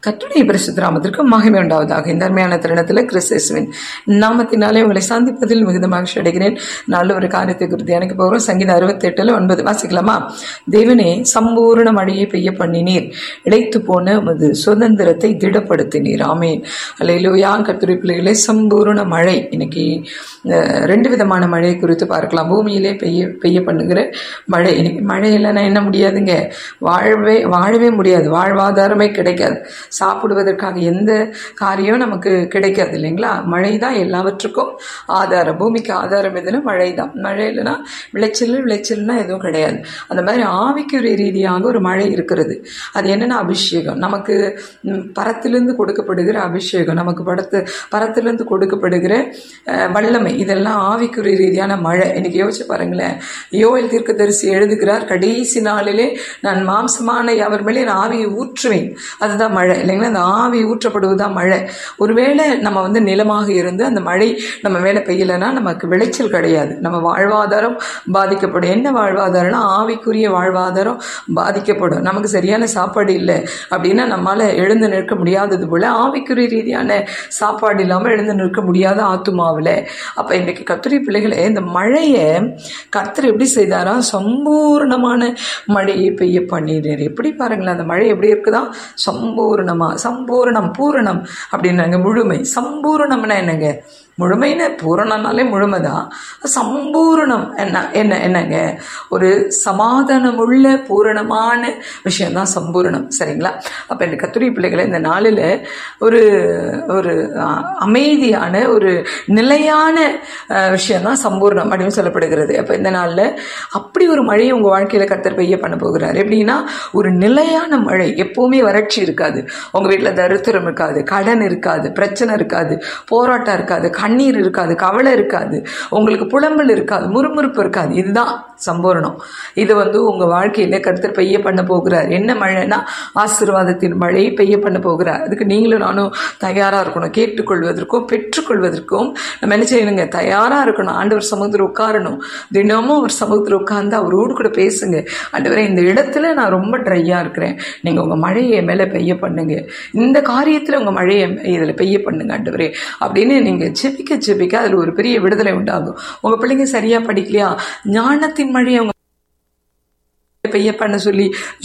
கத்துடைய பரிசுத்த நாமத்திற்கு மகிமை உண்டாவதாக இந்த அருமையான தருணத்தில் கிறிஸ்துவின் நாமத்தினாலே உங்களை சந்திப்பதில் மிகுந்த மகிழ்ச்சி அடைகிறேன் நல்ல ஒரு காரியத்தை குறித்து எனக்கு போகிறோம் சங்கீதம் அறுபத்தி எட்டுல ஒன்பது வாசிக்கலாமா தேவனே சம்பூர்ண மழையை பெய்ய பண்ணினீர் இழைத்து போன உமது சுதந்திரத்தை திடப்படுத்தினீர் ஆமேன் அல்லையிலோயா கத்துரை பிள்ளைகளே சம்பூர்ண மழை இன்னைக்கு அஹ், ரெண்டு விதமான மழை குறித்து பார்க்கலாம் பூமியிலே பெய்ய பெய்ய பண்ணுகிற மழை இன்னைக்கு மழை இல்லைன்னா என்ன முடியாதுங்க வாழவே வாழவே முடியாது வாழ்வாதாரமே கிடைக்காது சாப்பிடுவதற்காக எந்த காரியம் நமக்கு கிடைக்காது இல்லைங்களா மழை தான் எல்லாவற்றுக்கும் ஆதாரம் பூமிக்கு ஆதாரம் எதுனா மழை தான் மழை இல்லைன்னா விளைச்சல் விளைச்சல்னா எதுவும் கிடையாது அந்த மாதிரி ஆவிக்குரிய ரீதியாக ஒரு மழை இருக்கிறது அது என்னன்னா அபிஷேகம் நமக்கு ம், பரத்திலிருந்து கொடுக்கப்படுகிற அபிஷேகம் நமக்கு படத்து பரத்திலிருந்து கொடுக்கப்படுகிற அஹ், வல்லமை இதெல்லாம் ஆவிக்குரிய ரீதியான மழை இன்னைக்கு யோசிச்சு பாருங்களேன் யோவேல் தீர்க்கதரிசி எழுதுகிறார் கடைசி நாளிலே நான் மாம்சமான அவர் மேலே நான் ஆவியை ஊற்றுவேன் அதுதான் மழை இல்லைங்களா அந்த ஆவி ஊற்றப்படுவதுதான் மழை ஒருவேளை நம்ம வந்து நிலமாக இருந்து அந்த மழை நம்ம மேலே பெய்யலைன்னா நமக்கு விளைச்சல் கிடையாது நம்ம வாழ்வாதாரம் பாதிக்கப்படும் என்ன வாழ்வாதாரம்னா ஆவிக்குரிய வாழ்வாதாரம் பாதிக்கப்படும் நமக்கு சரியான சாப்பாடு இல்லை அப்படின்னா நம்மால எழுந்து நிற்க முடியாதது போல ஆவிக்குரிய ரீதியான சாப்பாடு இல்லாமல் எழுந்து நிற்க முடியாத ஆத்துமாவில் அப்போ இன்றைக்கு கத்திரி பிள்ளைகளே இந்த மழையை கர்த்தர் எப்படி செய்தாரா சம்பூர்ணமான மழையை பெய்ய பண்ணிடுறார் எப்படி பாருங்களேன் அந்த மழை எப்படி இருக்குதா சம்பூர்ணமா சம்பூர்ணம் பூரணம் அப்படின்னாங்க முழுமை சம்பூர்ணம்னா என்னங்க முழுமைன்னு பூரணம்னாலே முழுமைதான் சம்பூரணம் என்ன என்ன என்னங்க ஒரு சமாதானமுள்ள பூரணமான விஷயம்தான் சம்பூரணம் சரிங்களா அப்போ இந்த கத்துரி பிள்ளைகளை இந்த நாளில் ஒரு ஒரு அஹ், அமைதியான ஒரு நிலையான அஹ், விஷயம்தான் சம்பூர்ணம் அப்படின்னு சொல்லப்படுகிறது அப்போ இந்த நாளில் அப்படி ஒரு மழையை உங்கள் வாழ்க்கையில் கத்தர் பெய்ய பண்ண போகிறார் எப்படின்னா ஒரு நிலையான மழை எப்பவுமே வறட்சி இருக்காது உங்கள் வீட்டில் தரித்திரம் இருக்காது கடன் இருக்காது பிரச்சனை இருக்காது போராட்டம் இருக்காது கண்ணீர் இருக்காது கவலை இருக்காது உங்களுக்கு புலம்பல் இருக்காது முறுமுறுப்பு இருக்காது இதுதான் சம்பூரணம் இது வந்து உங்கள் வாழ்க்கையில கருத்தர் பெய்ய பண்ண போகிறார் என்ன மழைனா ஆசீர்வாதத்தின் மழை பெய்ய பண்ண போகிறார் அதுக்கு நீங்களும் நானும் தயாராக இருக்கணும் கேட்டுக்கொள்வதற்கும் பெற்றுக்கொள்வதற்கும் நம்ம என்ன செய்யணுங்க தயாராக இருக்கணும் ஆண்டவர் சமுத்திரம் உட்காரணும் தினமும் அவர் சமுத்திரம் உட்கார்ந்து அவரோடு கூட பேசுங்க ஆண்டவரே இந்த இடத்துல நான் ரொம்ப ட்ரையாக இருக்கிறேன் நீங்கள் உங்கள் மழையை என் மேலே பெய்ய பண்ணுங்க இந்த காரியத்தில் உங்கள் மழையை இதில் பெய்ய பண்ணுங்க ஆண்டவரே அப்படின்னு நீங்கள் ஜெபிக்க ஜெபிக்க அதில் ஒரு பெரிய விடுதலை உண்டாகும் உங்கள் பிள்ளைங்க சரியாக படிக்கலையா ஞானத்தின் மழையை அவங்க பெய்ய பண்ண சொல்லி